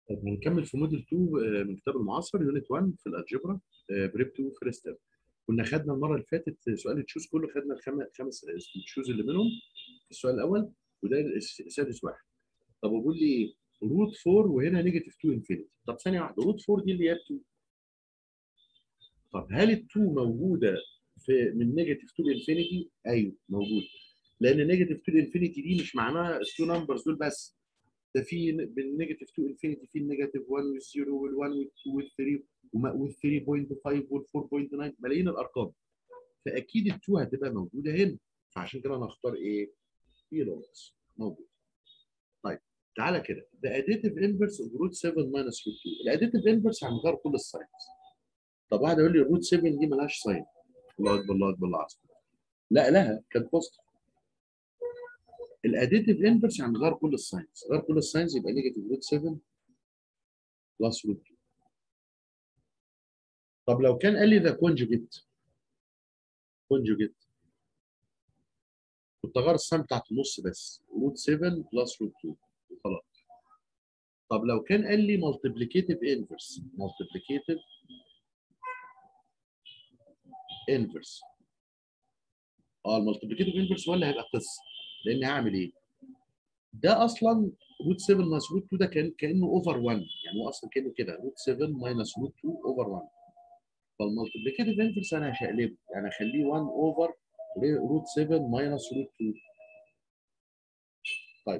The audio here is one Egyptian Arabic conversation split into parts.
طيب هنكمل في موديل 2 من كتاب المعاصر يونت 1 في الالجبرا بريب 2 فيرست كنا خدنا المره اللي فاتت سؤال التشوز كله خدنا الخمس خمس التشوز اللي منهم في السؤال الاول وده سادس واحد طب بقول لي روت 4 وهنا نيجاتيف 2 انفينيتي طب ثانيه واحده روت 4 دي اللي هي 2 طب هل ال 2 موجوده في من نيجاتيف 2 لانفينيتي؟ ايوه موجوده لان نيجاتيف 2 لانفينيتي دي مش معناها التو نمبرز دول بس ده في بالنيجاتيف 2 انفينيتي في النيجاتيف 1 وال0 وال1 وال2 وال3 وال3.5 وال4.9 ملايين الارقام فاكيد ال2 هتبقى موجوده هنا فعشان كده انا هختار ايه؟ في لونكس موجود طيب تعالى كده the additive inverse of root 7 minus root 2 الاديتيف انفرس هنغير كل الساينز طب واحد يقول لي روت 7 دي مالهاش ساين الله اكبر الله اكبر الله عظيم لا لها كانت بوزيتيف الاديتيف انفرس يعني غير كل الساينز غير كل الساينز يبقى نيجاتيف روت 7 بلس روت 2 طب لو كان قال لي ده كونجوجيت كونجوجيت كنت اغير الساين بتاعت النص بس روت 7 بلس روت 2 خلاص طب لو كان قال لي مالتيبليكيتيف انفرس مالتيبليكيتيف انفرس اه المالتيبليكيتيف انفرس ولا هيبقى قصه لان هعمل ايه؟ ده اصلا روت 7 ماينس روت 2 ده كان كانه اوفر 1 يعني هو اصلا كانه كده روت 7 ماينس روت 2 اوفر 1 فالمالتيبليكيتيف انفرس انا هشقلبه يعني اخليه 1 اوفر روت 7 ماينس روت 2 طيب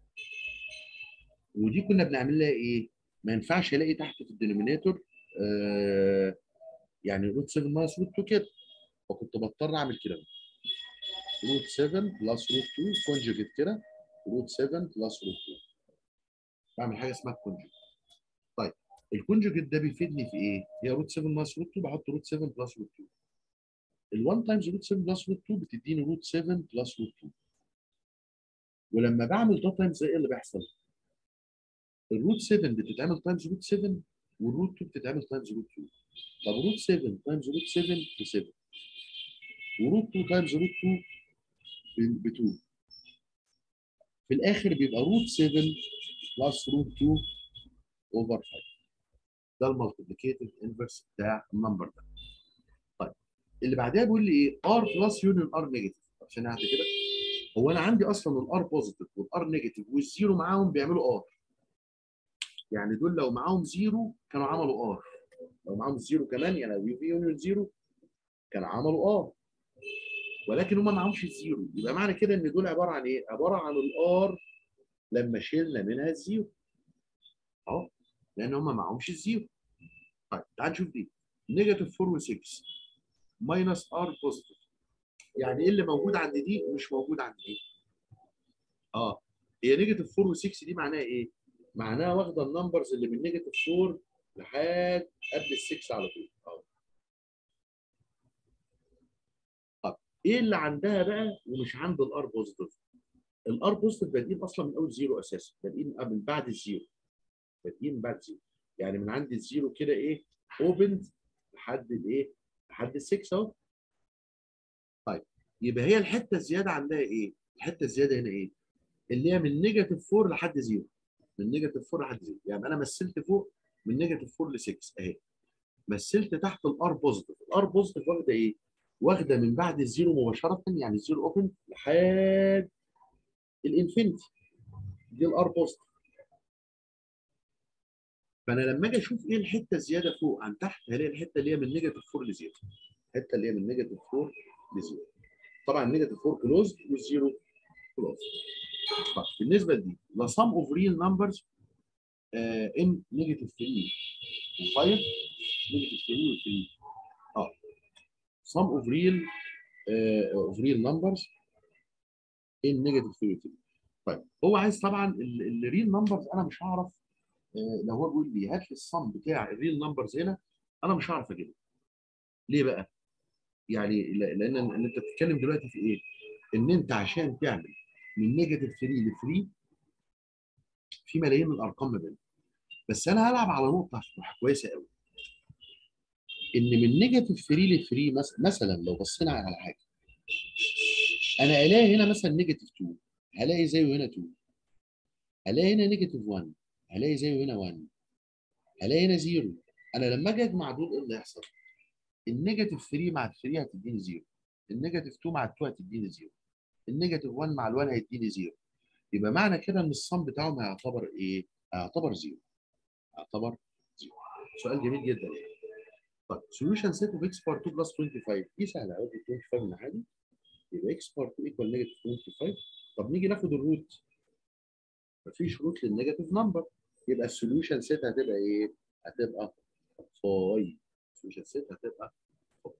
ودي كنا بنعمل لها ايه؟ ما ينفعش الاقي تحت في الدينومينيتور آه يعني روت 7 ماينس روت 2 كده فكنت بضطر اعمل كده روت 7 بلس روت 2 كونجوجيت كده روت 7 بلس روت 2 بعمل حاجه اسمها كونجوجيت طيب الكونجوجيت ده بيفيدني في ايه؟ هي روت 7 بلس روت 2 بحط روت 7 بلس روت 2 ال 1 تايمز روت 7 بلس روت 2 بتديني روت 7 بلس روت 2 ولما بعمل ده تايمز ايه اللي بيحصل؟ الروت 7 بتتعمل تايمز روت 7 والروت 2 بتتعمل تايمز روت 2 طب روت 7 تايمز روت 7 ب 7 وروت 2 تايمز روت 2 ب 2 في الاخر بيبقى روت 7 بلس روت 2 اوفر 5 ده المالتيبليكيتيف انفرس بتاع النمبر ده طيب اللي بعدها بيقول لي ايه ار بلس يونيون ار نيجاتيف عشان اعمل كده هو انا عندي اصلا الار بوزيتيف والار نيجاتيف والزيرو معاهم بيعملوا ار يعني دول لو معاهم زيرو كانوا عملوا ار لو معاهم زيرو كمان يعني لو في يونيون زيرو كانوا عملوا ار ولكن هم معهمش الزيرو يبقى معنى كده ان دول عباره عن ايه؟ عباره عن الار لما شلنا منها الزيرو اهو لان هم معهمش الزيرو طيب تعال نشوف دي نيجاتيف 4 و6 ماينس ار بوزيتيف يعني ايه اللي موجود عند دي ومش موجود عند دي؟ اه هي نيجاتيف 4 و6 دي معناها ايه؟ معناها واخده النمبرز اللي من نيجاتيف 4 لحد قبل ال 6 على طول اه ايه اللي عندها بقى ومش عند الار بوزيتيف الار بوزيتيف بادئين اصلا من اول زيرو اساسا بادئين من بعد الزيرو بادئين من بعد الزيرو يعني من عند الزيرو كده ايه اوبند لحد الايه لحد ال6 اهو طيب يبقى هي الحته الزياده عندها ايه الحته الزياده هنا ايه اللي هي من نيجاتيف 4 لحد زيرو من نيجاتيف 4 لحد زيرو يعني انا مثلت فوق من نيجاتيف 4 ل 6 اهي مثلت تحت الار بوزيتيف الار بوزيتيف واخده ايه واخده من بعد الزيرو مباشره يعني الزيرو اوبن لحد الانفينيتي دي الار بوزيتيف فانا لما اجي اشوف ايه الحته الزياده فوق عن تحت هلاقي الحته اللي هي من نيجاتيف 4 لزيرو الحته اللي هي من نيجاتيف 4 لزيرو طبعا نيجاتيف 4 كلوز والزيرو كلوز طيب بالنسبه لدي the sum of real numbers uh, in negative 3 و5 negative 3 و 3 اه sum of real uh, of real numbers in negative 3 طيب هو عايز طبعا الريل نمبرز انا مش هعرف uh, لو هو بيقول لي هات لي الصم بتاع الريل نمبرز هنا انا مش هعرف اجيبه ليه بقى؟ يعني لان انت بتتكلم دلوقتي في ايه؟ ان انت عشان تعمل من نيجاتيف 3 ل 3 في ملايين من الارقام ما بينهم بس انا هلعب على نقطه كويسه قوي ان من نيجاتيف 3 ل 3 مثلا مثلا لو بصينا على حاجه انا الاقي هنا مثلا نيجاتيف 2 هلاقي زيه هنا 2 هلاقي هنا نيجاتيف 1 هلاقي زيه هنا 1 هلاقي هنا زيرو انا لما اجي اجمع دول ايه اللي هيحصل؟ النيجاتيف 3 مع ال 3 هتديني زيرو النيجاتيف 2 مع ال 2 هتديني زيرو النيجاتيف 1 مع ال 1 هيديني زيرو يبقى معنى كده ان الصم بتاعهم هيعتبر ايه؟ هيعتبر زيرو هيعتبر زيرو سؤال جميل جدا يعني طيب سوليوشن سيت اوف اكس بار 2 بلس 25 دي سهله اودي 25 من عادي يبقى اكس بار 2 ايكوال نيجاتيف 25 طب نيجي ناخد الروت مفيش روت للنيجاتيف نمبر يبقى السوليوشن سيت هتبقى ايه؟ هتبقى 5 السوليوشن سيت هتبقى 5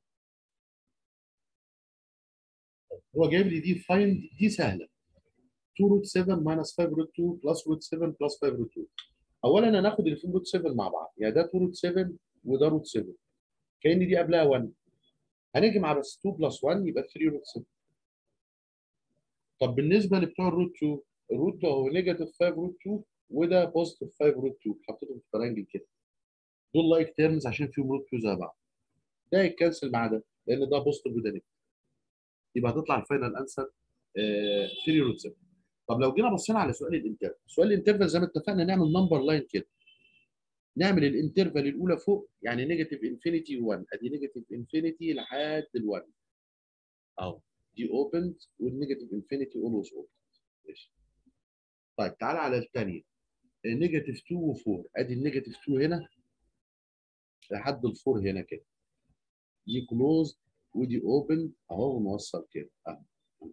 هو جايب لي دي فايند دي سهله 2 روت 7 ماينس 5 روت 2 بلس روت 7 بلس 5 روت 2 اولا هناخد ال 2 روت 7 مع بعض يعني ده 2 روت 7 وده روت 7 كان دي قبلها 1 هنجمع بس 2 بلس 1 يبقى 3 روت 7 طب بالنسبه لبتوع الروت 2 الروت 2 هو نيجاتيف 5 روت 2 وده بوزيتيف 5 روت 2 حطيتهم في ترانجل كده دول لايك تيرمز عشان فيهم روت 2 زي بعض ده يتكنسل مع ده لان ده بوزيتيف وده نيجاتيف يبقى هتطلع الفاينل انسر 3 روت 7 طب لو جينا بصينا على سؤال الانترفال سؤال الانترفال زي ما اتفقنا نعمل نمبر لاين كده نعمل الانترفال الاولى فوق يعني نيجاتيف انفينيتي 1 ادي نيجاتيف انفينيتي لحد ال1 اهو دي اوبند والنيجاتيف انفينيتي اولويز اوبند ماشي طيب تعالى على الثانيه نيجاتيف 2 و4 ادي النيجاتيف 2 هنا لحد ال4 هنا كده دي كلوز ودي اوبن اهو ونوصل كده اهو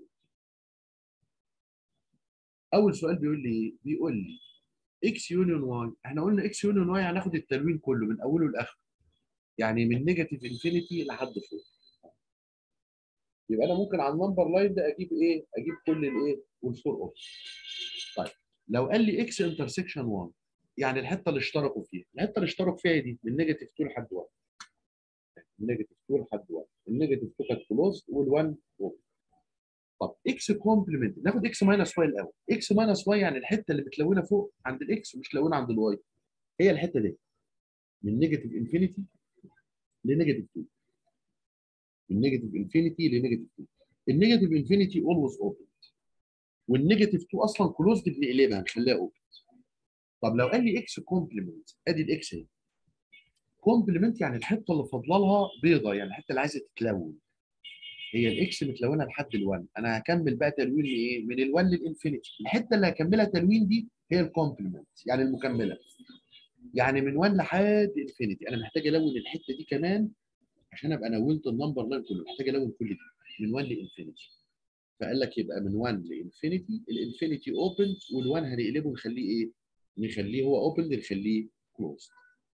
اول سؤال بيقول لي ايه؟ بيقول لي اكس يونيون واي احنا قلنا اكس يونيون واي هناخد التلوين كله من اوله لاخره يعني من نيجاتيف انفينيتي لحد فوق يبقى انا ممكن على النمبر لاين ده اجيب ايه؟ اجيب كل الايه؟ والفور اوف طيب لو قال لي اكس انترسكشن 1 يعني الحته اللي اشتركوا فيها الحته اللي اشتركوا فيها دي من نيجاتيف 2 لحد 1 من نيجاتيف 2 لحد 1 النيجاتيف 2 كانت كلوز وال1 اوبن طب اكس كومبلمنت ناخد اكس ماينس واي الاول اكس ماينس واي يعني الحته اللي متلونه فوق عند الاكس ومش متلونه عند الواي هي الحته دي من نيجاتيف انفينيتي لنيجاتيف 2 من نيجاتيف انفينيتي لنيجاتيف 2 النيجاتيف انفينيتي اولويز اوبن والنيجاتيف 2 اصلا كلوزد بنقلبها نخليها اوبن طب لو قال لي اكس كومبلمنت ادي الاكس اهي كومبلمنت يعني الحته اللي فاضله لها بيضه يعني الحته اللي عايزه تتلون هي الاكس متلونه لحد ال1 انا هكمل بقى تلوين لايه؟ من ال1 للانفينيتي الحته اللي هكملها تلوين دي هي الكومبلمنت يعني المكمله يعني من 1 لحد انفينيتي انا محتاج الون الحته دي كمان عشان ابقى نونت النمبر لاين كله محتاج الون كل دي من 1 لانفينيتي فقال لك يبقى من 1 لانفينيتي الانفينيتي اوبن وال1 هنقلبه نخليه ايه؟ نخليه هو اوبن نخليه كلوز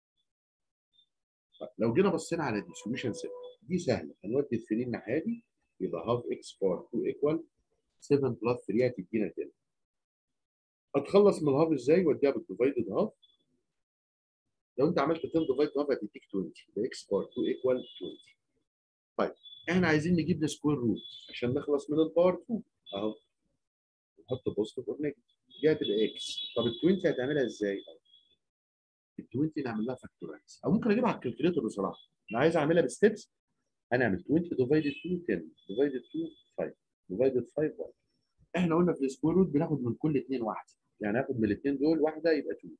لو جينا بصينا على دي سوليوشن سيت دي سهله هنودي ال 3 الناحيه دي يبقى هاف اكس بار 2 ايكوال 7 بلس 3 هتدينا 10 هتخلص من الهاف ازاي؟ وديها بالديفايدد هاف لو انت عملت 10 ديفايد هاف هتديك 20 يبقى اكس بار 2 ايكوال 20 طيب احنا عايزين نجيب السكوير روت عشان نخلص من البار 2 اهو نحط بوزيتيف اور نيجاتيف دي هتبقى اكس طب ال 20 هتعملها ازاي؟ ال 20 نعمل لها فاكتورايز او ممكن اجيبها على الكالكوليتر بصراحه لو عايز اعملها بستبس هنعمل 20 ديفايدد 2 10 ديفايدد 2 5 ديفايدد 5 1 احنا قلنا في السكوير روت بناخد من كل اثنين واحده يعني هاخد من الاثنين دول واحده يبقى 2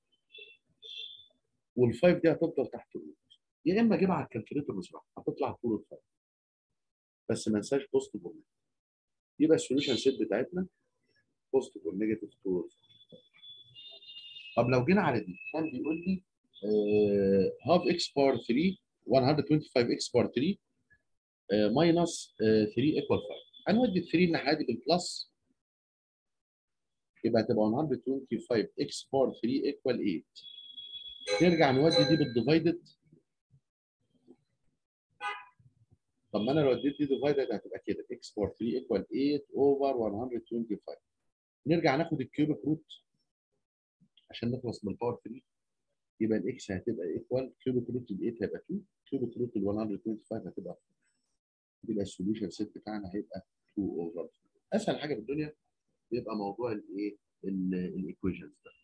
وال5 دي هتفضل تحت الروت يا اما اجيبها على الكالكوليتر بصراحه هتطلع 2 روت 5 بس ما انساش بوزيتيف ونيجاتيف يبقى السوليوشن سيت بتاعتنا بوزيتيف ونيجاتيف 2 روت 5 طب لو جينا على دي كان بيقول لي هاف اكس بار 3 125 اكس بار 3 ماينس 3 ايكوال 5 هنودي ال 3 الناحيه دي بالبلس يبقى هتبقى 125 اكس بار 3 ايكوال 8 نرجع نودي دي بالديفايدد طب ما انا لو اديت دي ديفايدد هتبقى كده اكس بار 3 ايكوال 8 اوفر 125 نرجع ناخد الكيوبيك روت عشان نخلص من الباور 3 يبقى الاكس هتبقى ايكوال كيوبيك روت ال 8 هيبقى 2 كيوبيك روت ال 125 هتبقى 4 يبقى السوليوشن سيت بتاعنا هيبقى 2 اوفر اسهل حاجه في الدنيا بيبقى موضوع الايه الايكويشنز ده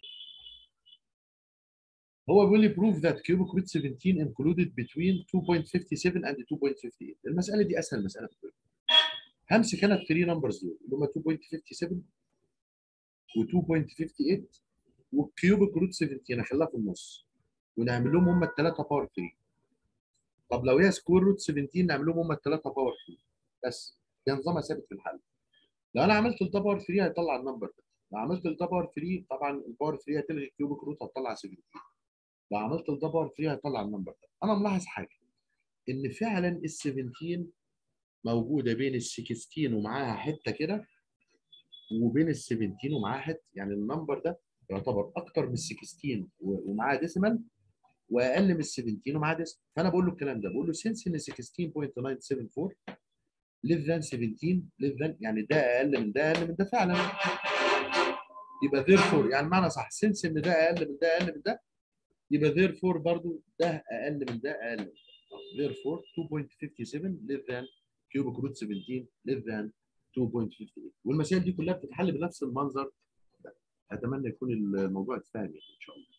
هو بيقول لي prove that cubic root 17 included between 2.57 and 2.58 المساله دي اسهل مساله في الدنيا همسك انا الثري نمبرز دول اللي هم 2.57 و 2.58 والكيوبيك روت 17 اخليها في النص ونعمل لهم هم الثلاثه باور 3 طب لو هي سكوير روت 17 نعمل لهم هم الثلاثه باور 3 بس ده نظامها ثابت في الحل لو انا عملت التا باور 3 هيطلع النمبر ده لو عملت التا باور 3 طبعا الباور 3 هتلغي الكيوبيك روت هتطلع 17 لو عملت التا باور 3 هيطلع النمبر ده انا ملاحظ حاجه ان فعلا ال 17 موجوده بين ال 16 ومعاها حته كده وبين ال 17 ومعاها حته يعني النمبر ده يعتبر اكتر من 16 و- ومعاه ديسيمال واقل من 17 ومعاه ديسيمال فانا بقول له الكلام ده بقول له سنس ان 16.974 less than 17 less than يعني ده اقل من ده اقل من ده فعلا يبقى therefore يعني معنى صح سنس ان ده اقل من ده اقل من ده يبقى therefore برضو ده اقل من ده اقل من ده therefore 2.57 less than cubic root 17 less than 2.58 والمسائل دي كلها بتتحل بنفس المنظر ده اتمنى يكون الموضوع اتفهم يعني ان شاء الله